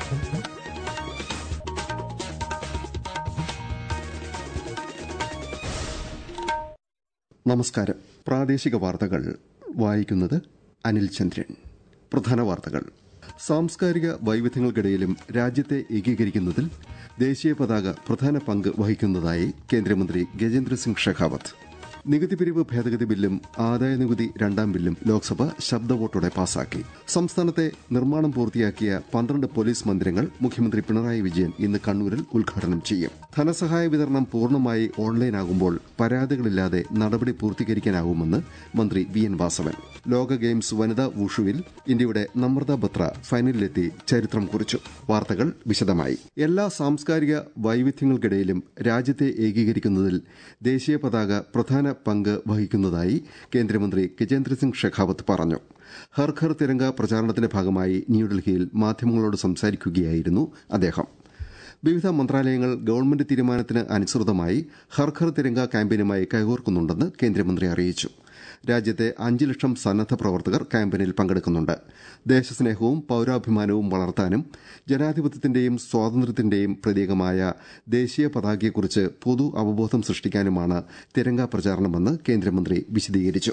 നമസ്കാരം പ്രാദേശിക വാർത്തകൾ വായിക്കുന്നത് അനിൽ ചന്ദ്രൻ പ്രധാന വാർത്തകൾ സാംസ്കാരിക വൈവിധ്യങ്ങൾക്കിടയിലും രാജ്യത്തെ ഏകീകരിക്കുന്നതിൽ ദേശീയ പതാക പ്രധാന പങ്ക് വഹിക്കുന്നതായി കേന്ദ്രമന്ത്രി ഗജേന്ദ്ര സിംഗ് ഷെഖാവത്ത് നികുതി പിരിവ് ഭേദഗതി ബില്ലും ആദായ നികുതി രണ്ടാം ബില്ലും ലോക്സഭ ശബ്ദവോട്ടോടെ പാസാക്കി സംസ്ഥാനത്തെ നിർമ്മാണം പൂർത്തിയാക്കിയ പന്ത്രണ്ട് പോലീസ് മന്ദിരങ്ങൾ മുഖ്യമന്ത്രി പിണറായി വിജയൻ ഇന്ന് കണ്ണൂരിൽ ഉദ്ഘാടനം ചെയ്യും ധനസഹായ വിതരണം പൂർണ്ണമായി ഓൺലൈനാകുമ്പോൾ പരാതികളില്ലാതെ നടപടി പൂർത്തീകരിക്കാനാവുമെന്ന് മന്ത്രി വി എൻ വാസവൻ ലോക ഗെയിംസ് വനിതാ വുഷുവിൽ ഇന്ത്യയുടെ നമ്രത ബത്ര ഫൈനലിലെത്തി ചരിത്രം കുറിച്ചു വാർത്തകൾ വിശദമായി എല്ലാ സാംസ്കാരിക വൈവിധ്യങ്ങൾക്കിടയിലും രാജ്യത്തെ ഏകീകരിക്കുന്നതിൽ ദേശീയ പതാക പ്രധാന പങ്ക് വഹിക്കുന്നതായി കേന്ദ്രമന്ത്രി ഗജേന്ദ്ര സിംഗ് ഷെഖാവത്ത് പറഞ്ഞു ഹർ ഘർ തിരങ്ക പ്രചാരണത്തിന്റെ ഭാഗമായി ന്യൂഡൽഹിയിൽ മാധ്യമങ്ങളോട് സംസാരിക്കുകയായിരുന്നു അദ്ദേഹം വിവിധ മന്ത്രാലയങ്ങൾ ഗവൺമെന്റ് തീരുമാനത്തിന് അനുസൃതമായി ഹർ ഘർ തിരങ്ക ക്യാമ്പയിനുമായി കൈകോർക്കുന്നുണ്ടെന്ന് കേന്ദ്രമന്ത്രി അറിയിച്ചു രാജ്യത്തെ അഞ്ച് ലക്ഷം സന്നദ്ധ പ്രവർത്തകർ ക്യാമ്പയിനിൽ പങ്കെടുക്കുന്നുണ്ട് ദേശസ്നേഹവും പൌരാഭിമാനവും വളർത്താനും ജനാധിപത്യത്തിന്റെയും സ്വാതന്ത്ര്യത്തിന്റെയും പ്രതീകമായ ദേശീയ പതാകയെക്കുറിച്ച് പൊതു അവബോധം സൃഷ്ടിക്കാനുമാണ് തിരങ്ക പ്രചാരണമെന്ന് കേന്ദ്രമന്ത്രി വിശദീകരിച്ചു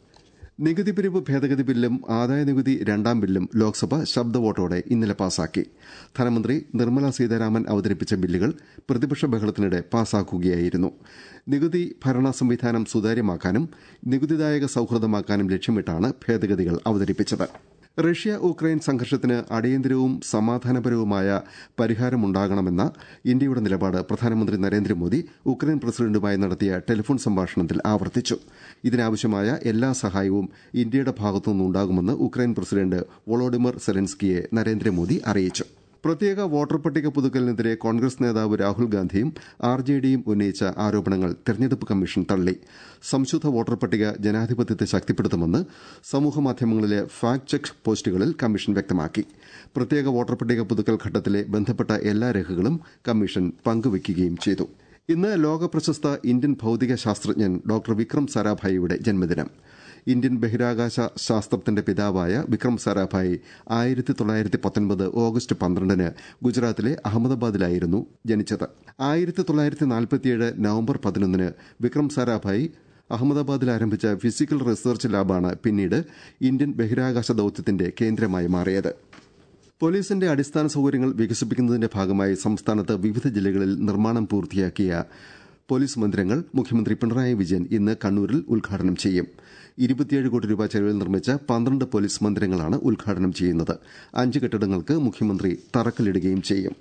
നികുതി പിരിവ് ഭേദഗതി ബില്ലും ആദായ നികുതി രണ്ടാം ബില്ലും ലോക്സഭ ശബ്ദവോട്ടോടെ ഇന്നലെ പാസാക്കി ധനമന്ത്രി നിർമ്മല സീതാരാമൻ അവതരിപ്പിച്ച ബില്ലുകൾ പ്രതിപക്ഷ ബഹളത്തിനിടെ പാസാക്കുകയായിരുന്നു നികുതി ഭരണ സംവിധാനം സുതാര്യമാക്കാനും നികുതിദായക സൌഹൃദമാക്കാനും ലക്ഷ്യമിട്ടാണ് ഭേദഗതികൾ അവതരിപ്പിച്ചത് റഷ്യ ഉക്രൈൻ സംഘർഷത്തിന് അടിയന്തരവും സമാധാനപരവുമായ പരിഹാരമുണ്ടാകണമെന്ന ഇന്ത്യയുടെ നിലപാട് പ്രധാനമന്ത്രി നരേന്ദ്രമോദി ഉക്രൈൻ പ്രസിഡന്റുമായി നടത്തിയ ടെലിഫോൺ സംഭാഷണത്തിൽ ആവർത്തിച്ചു ഇതിനാവശ്യമായ എല്ലാ സഹായവും ഇന്ത്യയുടെ ഭാഗത്തുനിന്നുണ്ടാകുമെന്ന് ഉക്രൈൻ പ്രസിഡന്റ് വൊളോഡിമർ സെലൻസ്കിയെ നരേന്ദ്രമോദി അറിയിച്ചു പ്രത്യേക വോട്ടർ പട്ടിക പുതുക്കലിനെതിരെ കോൺഗ്രസ് നേതാവ് രാഹുൽ ഗാന്ധിയും ആർ ജെ ഡിയും ഉന്നയിച്ച ആരോപണങ്ങൾ തെരഞ്ഞെടുപ്പ് കമ്മീഷൻ തള്ളി സംശുദ്ധ വോട്ടർ പട്ടിക ജനാധിപത്യത്തെ ശക്തിപ്പെടുത്തുമെന്ന് സമൂഹമാധ്യമങ്ങളിലെ ഫാക്ട് ചെക്ക് പോസ്റ്റുകളിൽ കമ്മീഷൻ വ്യക്തമാക്കി പ്രത്യേക വോട്ടർ പട്ടിക പുതുക്കൽ ഘട്ടത്തിലെ ബന്ധപ്പെട്ട എല്ലാ രേഖകളും കമ്മീഷൻ പങ്കുവയ്ക്കുകയും ചെയ്തു ഇന്ന് ലോക പ്രശസ്ത ഇന്ത്യൻ ഭൌതിക ശാസ്ത്രജ്ഞൻ ഡോക്ടർ വിക്രം സാരാഭായിയുടെ ജന്മദിനം ഇന്ത്യൻ ബഹിരാകാശ ശാസ്ത്രത്തിന്റെ പിതാവായ വിക്രം സാരാഭായി ആയിരത്തി തൊള്ളായിരത്തി പത്തൊൻപത് ഓഗസ്റ്റ് പന്ത്രണ്ടിന് ഗുജറാത്തിലെ അഹമ്മദാബാദിലായിരുന്നു ജനിച്ചത് ആയിരത്തി തൊള്ളായിരത്തി നാൽപ്പത്തിയേഴ് നവംബർ പതിനൊന്നിന് വിക്രം സാരാഭായി അഹമ്മദാബാദിൽ ആരംഭിച്ച ഫിസിക്കൽ റിസർച്ച് ലാബാണ് പിന്നീട് ഇന്ത്യൻ ബഹിരാകാശ ദൌത്യത്തിന്റെ കേന്ദ്രമായി മാറിയത് പോലീസിന്റെ അടിസ്ഥാന സൌകര്യങ്ങൾ വികസിപ്പിക്കുന്നതിന്റെ ഭാഗമായി സംസ്ഥാനത്ത് വിവിധ ജില്ലകളിൽ നിർമ്മാണം പൂർത്തിയാക്കിയ പോലീസ് മന്ദിരങ്ങൾ മുഖ്യമന്ത്രി പിണറായി വിജയൻ ഇന്ന് കണ്ണൂരിൽ ഉദ്ഘാടനം ചെയ്യും ഇരുപത്തിയേഴ് കോടി രൂപ ചെലവിൽ നിർമ്മിച്ച പന്ത്രണ്ട് പോലീസ് മന്ദിരങ്ങളാണ് ഉദ്ഘാടനം ചെയ്യുന്നത് അഞ്ച് കെട്ടിടങ്ങൾക്ക് മുഖ്യമന്ത്രി തറക്കല്ലിടുകയും ചെയ്യും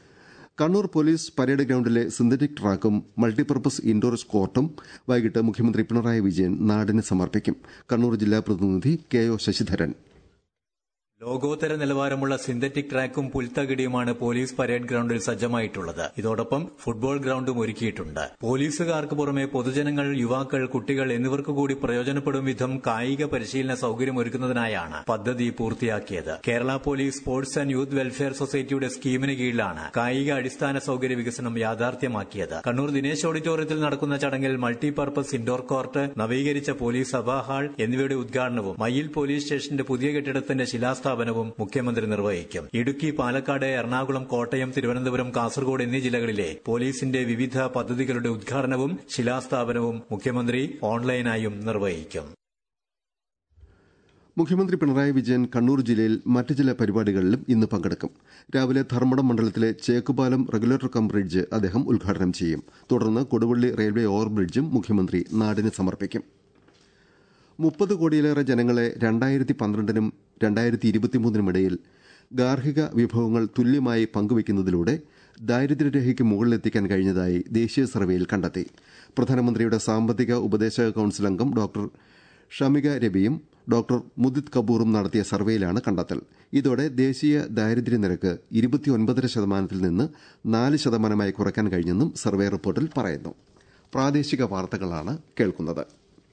കണ്ണൂർ പോലീസ് പരേഡ് ഗ്രൌണ്ടിലെ സിന്തറ്റിക് ട്രാക്കും മൾട്ടിപർപ്പസ് ഇൻഡോർ കോർട്ടും വൈകിട്ട് മുഖ്യമന്ത്രി പിണറായി വിജയൻ നാടിന് സമർപ്പിക്കും കണ്ണൂർ ജില്ലാ പ്രതിനിധി കെ ഒ ശശിധരൻ ലോകോത്തര നിലവാരമുള്ള സിന്തറ്റിക് ട്രാക്കും പുൽത്തകിടിയുമാണ് പോലീസ് പരേഡ് ഗ്രൌണ്ടിൽ സജ്ജമായിട്ടുള്ളത് ഇതോടൊപ്പം ഫുട്ബോൾ ഗ്രൌണ്ടും ഒരുക്കിയിട്ടുണ്ട് പോലീസുകാർക്ക് പുറമെ പൊതുജനങ്ങൾ യുവാക്കൾ കുട്ടികൾ എന്നിവർക്ക് കൂടി പ്രയോജനപ്പെടും വിധം കായിക പരിശീലന സൌകര്യം ഒരുക്കുന്നതിനായാണ് പദ്ധതി പൂർത്തിയാക്കിയത് Kerala police sports and youth welfare സൊസൈറ്റിയുടെ സ്കീമിന് കീഴിലാണ് കായിക അടിസ്ഥാന സൌകര്യ വികസനം യാഥാർത്ഥ്യമാക്കിയത് കണ്ണൂർ ദിനേശ് ഓഡിറ്റോറിയത്തിൽ നടക്കുന്ന ചടങ്ങിൽ മൾട്ടിപർപ്പസ് ഇൻഡോർ കോർട്ട് നവീകരിച്ച പോലീസ് സഭാ ഹാൾ എന്നിവയുടെ ഉദ്ഘാടനവും മയ്യിൽ പോലീസ് സ്റ്റേഷന്റെ പുതിയ കെട്ടിടത്തിന്റെ ശിലാസ്ഥാപനം സ്ഥാപനവും മുഖ്യമന്ത്രി നിർവഹിക്കും ഇടുക്കി പാലക്കാട് എറണാകുളം കോട്ടയം തിരുവനന്തപുരം കാസർഗോഡ് എന്നീ ജില്ലകളിലെ പോലീസിന്റെ വിവിധ പദ്ധതികളുടെ ഉദ്ഘാടനവും ശിലാസ്ഥാപനവും മുഖ്യമന്ത്രി ഓൺലൈനായും നിർവഹിക്കും മുഖ്യമന്ത്രി പിണറായി വിജയൻ കണ്ണൂർ ജില്ലയിൽ മറ്റ് ചില പരിപാടികളിലും ഇന്ന് പങ്കെടുക്കും രാവിലെ ധർമ്മടം മണ്ഡലത്തിലെ ചേക്കുപാലം റെഗുലേറ്റർ കം ബ്രിഡ്ജ് അദ്ദേഹം ഉദ്ഘാടനം ചെയ്യും തുടർന്ന് കൊടുവള്ളി റെയിൽവേ ഓവർബ്രിഡ്ജും മുഖ്യമന്ത്രി നാടിന് സമർപ്പിക്കും മുപ്പത് കോടിയിലേറെ ജനങ്ങളെ രണ്ടായിരത്തി പന്ത്രണ്ടിനും രണ്ടായിരത്തി ഇരുപത്തിമൂന്നിനും ഇടയിൽ ഗാർഹിക വിഭവങ്ങൾ തുല്യമായി പങ്കുവയ്ക്കുന്നതിലൂടെ ദാരിദ്ര്യരേഖയ്ക്ക് മുകളിലെത്തിക്കാൻ കഴിഞ്ഞതായി ദേശീയ സർവേയിൽ കണ്ടെത്തി പ്രധാനമന്ത്രിയുടെ സാമ്പത്തിക ഉപദേശക കൌൺസിൽ അംഗം ഡോക്ടർ ഷമിക രബിയും ഡോക്ടർ മുദിത് കപൂറും നടത്തിയ സർവേയിലാണ് കണ്ടെത്തൽ ഇതോടെ ദേശീയ ദാരിദ്ര്യ നിരക്ക് ഇരുപത്തിയൊൻപതര ശതമാനത്തിൽ നിന്ന് നാല് ശതമാനമായി കുറയ്ക്കാൻ കഴിഞ്ഞെന്നും സർവേ റിപ്പോർട്ടിൽ പറയുന്നു പ്രാദേശിക വാർത്തകളാണ് കേൾക്കുന്നത്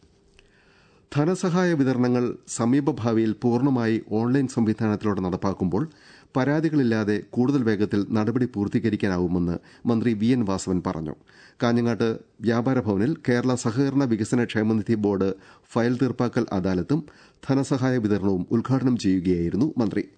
ധനസഹായ വിതരണങ്ങൾ സമീപഭാവിയിൽ പൂർണ്ണമായി ഓൺലൈൻ സംവിധാനത്തിലൂടെ നടപ്പാക്കുമ്പോൾ പരാതികളില്ലാതെ കൂടുതൽ വേഗത്തിൽ നടപടി പൂർത്തീകരിക്കാനാവുമെന്ന് മന്ത്രി വി എൻ വാസവൻ പറഞ്ഞു കാഞ്ഞങ്ങാട്ട് വ്യാപാര ഭവനിൽ കേരള സഹകരണ വികസന ക്ഷേമനിധി ബോർഡ് ഫയൽ തീർപ്പാക്കൽ അദാലത്തും ധനസഹായ വിതരണവും ഉദ്ഘാടനം ചെയ്യുകയായിരുന്നു മന്ത്രി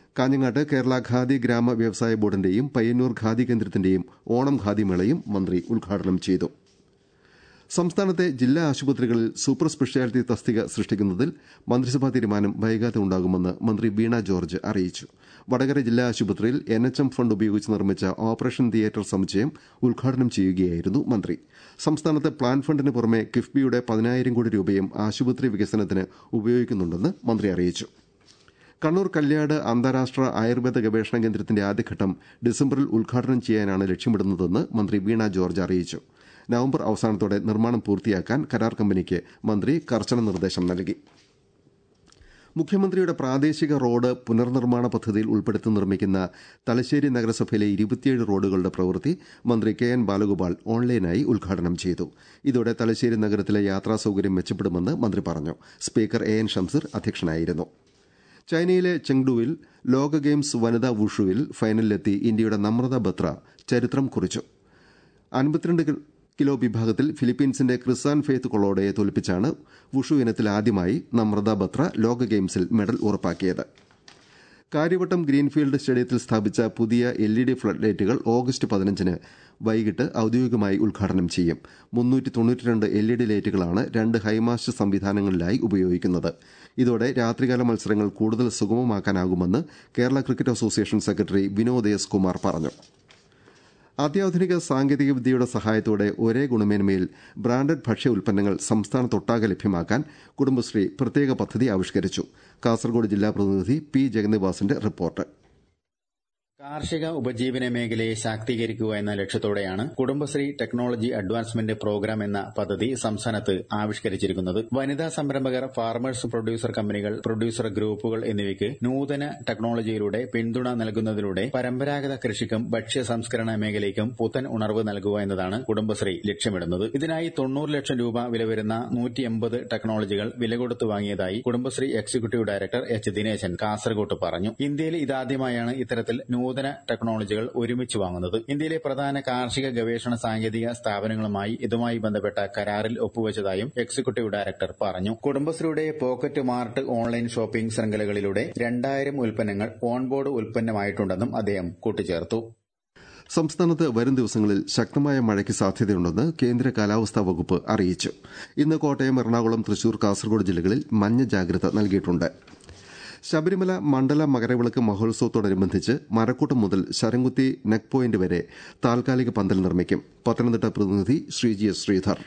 കാഞ്ഞങ്ങാട്ട് കേരള ഖാദി ഗ്രാമ വ്യവസായ ബോർഡിന്റെയും പയ്യന്നൂർ ഖാദി കേന്ദ്രത്തിന്റെയും ഓണം ഖാദി മേളയും മന്ത്രി ഉദ്ഘാടനം ചെയ്തു സംസ്ഥാനത്തെ ജില്ലാ ആശുപത്രികളിൽ സൂപ്പർ സ്പെഷ്യാലിറ്റി തസ്തിക സൃഷ്ടിക്കുന്നതിൽ മന്ത്രിസഭാ തീരുമാനം വൈകാതെ ഉണ്ടാകുമെന്ന് മന്ത്രി വീണ ജോർജ് അറിയിച്ചു വടകര ജില്ലാ ആശുപത്രിയിൽ എൻ എച്ച് എം ഫണ്ട് ഉപയോഗിച്ച് നിർമ്മിച്ച ഓപ്പറേഷൻ തിയേറ്റർ സമുച്ചയം ഉദ്ഘാടനം ചെയ്യുകയായിരുന്നു മന്ത്രി സംസ്ഥാനത്ത് പ്ലാൻ ഫണ്ടിന് പുറമെ കിഫ്ബിയുടെ പതിനായിരം കോടി രൂപയും ആശുപത്രി വികസനത്തിന് ഉപയോഗിക്കുന്നുണ്ടെന്ന് മന്ത്രി അറിയിച്ചു കണ്ണൂർ കല്യാട് അന്താരാഷ്ട്ര ആയുർവേദ ഗവേഷണ കേന്ദ്രത്തിന്റെ ആദ്യഘട്ടം ഡിസംബറിൽ ഉദ്ഘാടനം ചെയ്യാനാണ് ലക്ഷ്യമിടുന്നതെന്ന് മന്ത്രി വീണ ജോർജ് അറിയിച്ചു നവംബർ അവസാനത്തോടെ നിർമ്മാണം പൂർത്തിയാക്കാൻ കരാർ കമ്പനിക്ക് മന്ത്രി കർശന നിർദ്ദേശം നൽകി മുഖ്യമന്ത്രിയുടെ പ്രാദേശിക റോഡ് പുനർനിർമ്മാണ പദ്ധതിയിൽ ഉൾപ്പെടുത്തി നിർമ്മിക്കുന്ന തലശ്ശേരി നഗരസഭയിലെ ഇരുപത്തിയേഴ് റോഡുകളുടെ പ്രവൃത്തി മന്ത്രി കെ എൻ ബാലഗോപാൽ ഓൺലൈനായി ഉദ്ഘാടനം ചെയ്തു ഇതോടെ തലശ്ശേരി നഗരത്തിലെ യാത്രാ സൌകര്യം മെച്ചപ്പെടുമെന്ന് മന്ത്രി പറഞ്ഞു സ്പീക്കർ എ എൻ ഷംസീർ അധ്യക്ഷനായിരുന്നു ചൈനയിലെ ചെങ്ഡുവിൽ ലോക ഗെയിംസ് വനിതാ വുഷുവിൽ ഫൈനലിലെത്തി ഇന്ത്യയുടെ നമ്രത ബത്ര ചരിത്രം കുറിച്ചു അൻപത്തിരണ്ട് കിലോ വിഭാഗത്തിൽ ഫിലിപ്പീൻസിന്റെ ക്രിസാൻ ഫെയ്ത്ത് കൊളോഡയെ തോൽപ്പിച്ചാണ് വുഷു ഇനത്തിൽ ആദ്യമായി നമ്രത ബത്ര ലോക ഗെയിംസിൽ മെഡൽ ഉറപ്പാക്കിയത് കാര്യവട്ടം ഗ്രീൻഫീൽഡ് സ്റ്റേഡിയത്തിൽ സ്ഥാപിച്ച പുതിയ എൽ ഇ ഡി ഫ്ലഡ് ലൈറ്റുകൾ ഓഗസ്റ്റ് പതിനഞ്ചിന് വൈകിട്ട് ഔദ്യോഗികമായി ഉദ്ഘാടനം ചെയ്യും മുന്നൂറ്റി തൊണ്ണൂറ്റിരണ്ട് എൽ ഇ ഡി ലൈറ്റുകളാണ് രണ്ട് ഹൈമാസ്റ്റ് സംവിധാനങ്ങളിലായി ഉപയോഗിക്കുന്നത് ഇതോടെ രാത്രികാല മത്സരങ്ങൾ കൂടുതൽ സുഗമമാക്കാനാകുമെന്ന് Kerala cricket association secretary Vinod S Kumar പറഞ്ഞു അത്യാധുനിക സാങ്കേതിക വിദ്യയുടെ സഹായത്തോടെ ഒരേ ഗുണമേന്മയിൽ ബ്രാൻഡഡ് ഭക്ഷ്യ ഉൽപ്പന്നങ്ങൾ സംസ്ഥാനത്തൊട്ടാകെ ലഭ്യമാക്കാൻ കുടുംബശ്രീ പ്രത്യേക പദ്ധതി ആവിഷ്കരിച്ചു കാസർഗോഡ് ജില്ലാ പ്രതിനിധി പി ജഗന്നിവാസിന്റെ റിപ്പോർട്ട് കാർഷിക ഉപജീവന മേഖലയെ ശാക്തീകരിക്കുക എന്ന ലക്ഷ്യത്തോടെയാണ് കുടുംബശ്രീ ടെക്നോളജി അഡ്വാൻസ്മെന്റ് പ്രോഗ്രാം എന്ന പദ്ധതി സംസ്ഥാനത്ത് ആവിഷ്കരിച്ചിരിക്കുന്നത് വനിതാ സംരംഭകർ ഫാർമേഴ്സ് പ്രൊഡ്യൂസർ കമ്പനികൾ പ്രൊഡ്യൂസർ ഗ്രൂപ്പുകൾ എന്നിവയ്ക്ക് നൂതന ടെക്നോളജിയിലൂടെ പിന്തുണ നൽകുന്നതിലൂടെ പരമ്പരാഗത കൃഷിക്കും ഭക്ഷ്യ സംസ്കരണ മേഖലയ്ക്കും പുത്തൻ ഉണർവ് നൽകുക എന്നതാണ് കുടുംബശ്രീ ലക്ഷ്യമിടുന്നത് ഇതിനായി തൊണ്ണൂറ് ലക്ഷം രൂപ വില വരുന്ന നൂറ്റി എൺപത് ടെക്നോളജികൾ വില കൊടുത്തു വാങ്ങിയതായി Kudumbashree executive director H Dineshan കാസർകോട്ട് പറഞ്ഞു ഇന്ത്യയിൽ ഇതാദ്യമായാണ് ഇത്തരത്തിൽ നൂതന ടെക്നോളജികൾ ഒരുമിച്ച് വാങ്ങുന്നത് ഇന്ത്യയിലെ പ്രധാന കാർഷിക ഗവേഷണ സാങ്കേതിക സ്ഥാപനങ്ങളുമായി ഇതുമായി ബന്ധപ്പെട്ട കരാറിൽ ഒപ്പുവച്ചതായും എക്സിക്യൂട്ടീവ് ഡയറക്ടർ പറഞ്ഞു കുടുംബശ്രീയുടെ പോക്കറ്റ് മാർട്ട് ഓൺലൈൻ ഷോപ്പിംഗ് ശൃംഖലകളിലൂടെ രണ്ടായിരം ഉൽപ്പന്നങ്ങൾ ഓൺബോർഡ് ഉൽപ്പന്നമായിട്ടുണ്ടെന്നും അദ്ദേഹം കൂട്ടിച്ചേർത്തു സംസ്ഥാനത്ത് വരും ദിവസങ്ങളിൽ ശക്തമായ മഴയ്ക്ക് സാധ്യതയുണ്ടെന്ന് കേന്ദ്ര കാലാവസ്ഥാ വകുപ്പ് അറിയിച്ചു ഇന്ന് കോട്ടയം എറണാകുളം തൃശൂർ കാസർഗോഡ് ജില്ലകളിൽ മഞ്ഞ ജാഗ്രത നൽകിയിട്ടുണ്ട് ശബരിമല മണ്ഡല മകരവിളക്ക് മഹോത്സവത്തോടനുബന്ധിച്ച് മരക്കൂട്ടം മുതൽ ശരംകുത്തി നെക്ക് പോയിന്റ് വരെ താൽക്കാലിക പന്തൽ നിർമ്മിക്കും പത്തനംതിട്ട പ്രതിനിധി ശ്രീജി എസ് ശ്രീധർ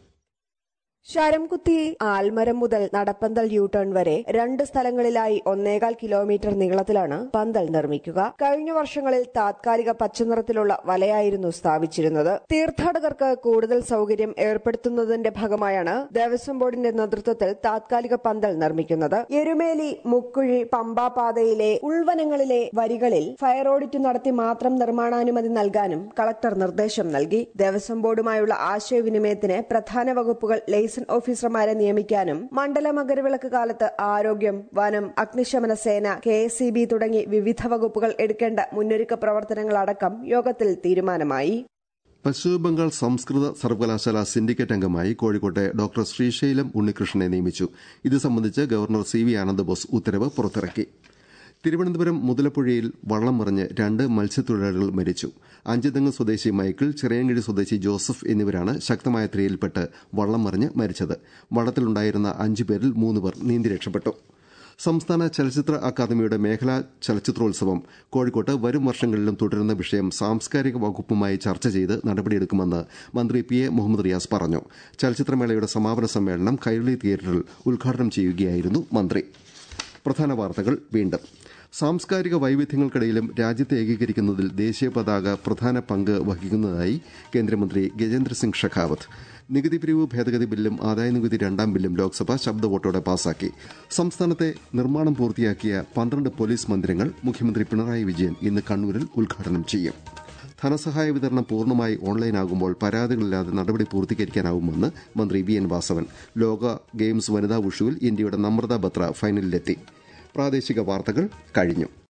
ശരംകുത്തി ആൽമരം മുതൽ നടപ്പന്തൽ യു ടേൺ വരെ രണ്ട് സ്ഥലങ്ങളിലായി ഒന്നേകാൽ കിലോമീറ്റർ നീളത്തിലാണ് പന്തൽ നിർമ്മിക്കുക കഴിഞ്ഞ വർഷങ്ങളിൽ താത്കാലിക പച്ചനിറത്തിലുള്ള വലയായിരുന്നു സ്ഥാപിച്ചിരുന്നത് തീർത്ഥാടകർക്ക് കൂടുതൽ സൌകര്യം ഏർപ്പെടുത്തുന്നതിന്റെ ഭാഗമായാണ് ദേവസ്വം ബോർഡിന്റെ നേതൃത്വത്തിൽ താത്കാലിക പന്തൽ നിർമ്മിക്കുന്നത് എരുമേലി മുക്കുഴി പമ്പാ പാതയിലെ ഉൾവനങ്ങളിലെ വരികളിൽ ഫയർ ഓഡിറ്റ് നടത്തി മാത്രം നിർമ്മാണാനുമതി നൽകാനും കളക്ടർ നിർദ്ദേശം നൽകി ദേവസ്വം ബോർഡുമായുള്ള ആശയവിനിമയത്തിന് പ്രധാന വകുപ്പുകൾ ലൈസൻസ് ഓഫീസർമാരെ നിയമിക്കാനും മണ്ഡല മകരവിളക്ക് കാലത്ത് ആരോഗ്യം വനം അഗ്നിശമന സേന കെ എസ് തുടങ്ങി വിവിധ വകുപ്പുകൾ എടുക്കേണ്ട മുന്നൊരുക്ക പ്രവർത്തനങ്ങളടക്കം യോഗത്തിൽ തീരുമാനമായി പശ്ചിമബംഗാൾ സംസ്കൃത സർവകലാശാല സിൻഡിക്കേറ്റ് അംഗമായി കോഴിക്കോട്ടെ ഡോക്ടർ ശ്രീശൈലം ഉണ്ണികൃഷ്ണനെ നിയമിച്ചു ഇത് സംബന്ധിച്ച് ഗവർണർ സി വി ആനന്ദബോസ് ഉത്തരവ് പുറത്തിറക്കി തിരുവനന്തപുരം മുതലപ്പുഴയിൽ വള്ളം മറിഞ്ഞ് രണ്ട് മത്സ്യത്തൊഴിലാളികൾ മരിച്ചു അഞ്ചുതെങ്ങ് സ്വദേശി മൈക്കിൾ ചിറയൻകിഴി സ്വദേശി ജോസഫ് എന്നിവരാണ് ശക്തമായ തിരയിൽപ്പെട്ട് വള്ളം മറിഞ്ഞ് മരിച്ചത് വള്ളത്തിലുണ്ടായിരുന്ന അഞ്ചു പേരിൽ മൂന്ന് പേർ നീന്തി രക്ഷപ്പെട്ടു സംസ്ഥാന ചലച്ചിത്ര അക്കാദമിയുടെ മേഖലാ ചലച്ചിത്രോത്സവം കോഴിക്കോട്ട് വരും വർഷങ്ങളിലും തുടരുന്ന വിഷയം സാംസ്കാരിക വകുപ്പുമായി ചർച്ച ചെയ്ത് നടപടിയെടുക്കുമെന്ന് മന്ത്രി പി എ മുഹമ്മദ് റിയാസ് പറഞ്ഞു ചലച്ചിത്രമേളയുടെ സമാപന സമ്മേളനം കൈരളി തിയേറ്ററിൽ ഉദ്ഘാടനം ചെയ്യുകയായിരുന്നു മന്ത്രി പ്രധാന വാർത്തകൾ വീണ്ടും സാംസ്കാരിക വൈവിധ്യങ്ങൾക്കിടയിലും രാജ്യത്തെ ഏകീകരിക്കുന്നതിൽ ദേശീയ പതാക പ്രധാന പങ്ക് വഹിക്കുന്നതായി കേന്ദ്രമന്ത്രി ഗജേന്ദ്ര സിംഗ് ഷെഖാവത്ത് നികുതി പിരിവ് ഭേദഗതി ബില്ലും ആദായനികുതി രണ്ടാം ബില്ലും ലോക്സഭ ശബ്ദ വോട്ടോടെ പാസാക്കി സംസ്ഥാനത്തെ നിർമ്മാണം പൂർത്തിയാക്കിയ പന്ത്രണ്ട് പോലീസ് മന്ദിരങ്ങൾ മുഖ്യമന്ത്രി പിണറായി വിജയൻ ഇന്ന് കണ്ണൂരിൽ ഉദ്ഘാടനം ചെയ്യും ധനസഹായ വിതരണം പൂർണ്ണമായി ഓൺലൈനാകുമ്പോൾ പരാതികളില്ലാതെ നടപടി പൂർത്തീകരിക്കാനാവുമെന്ന് മന്ത്രി വി എൻ വാസവൻ ലോക ഗെയിംസ് വനിതാ വുഷുവിൽ ഇന്ത്യയുടെ നമ്രത ബത്ര ഫൈനലിലെത്തി പ്രാദേശിക വാർത്തകൾ കഴിഞ്ഞു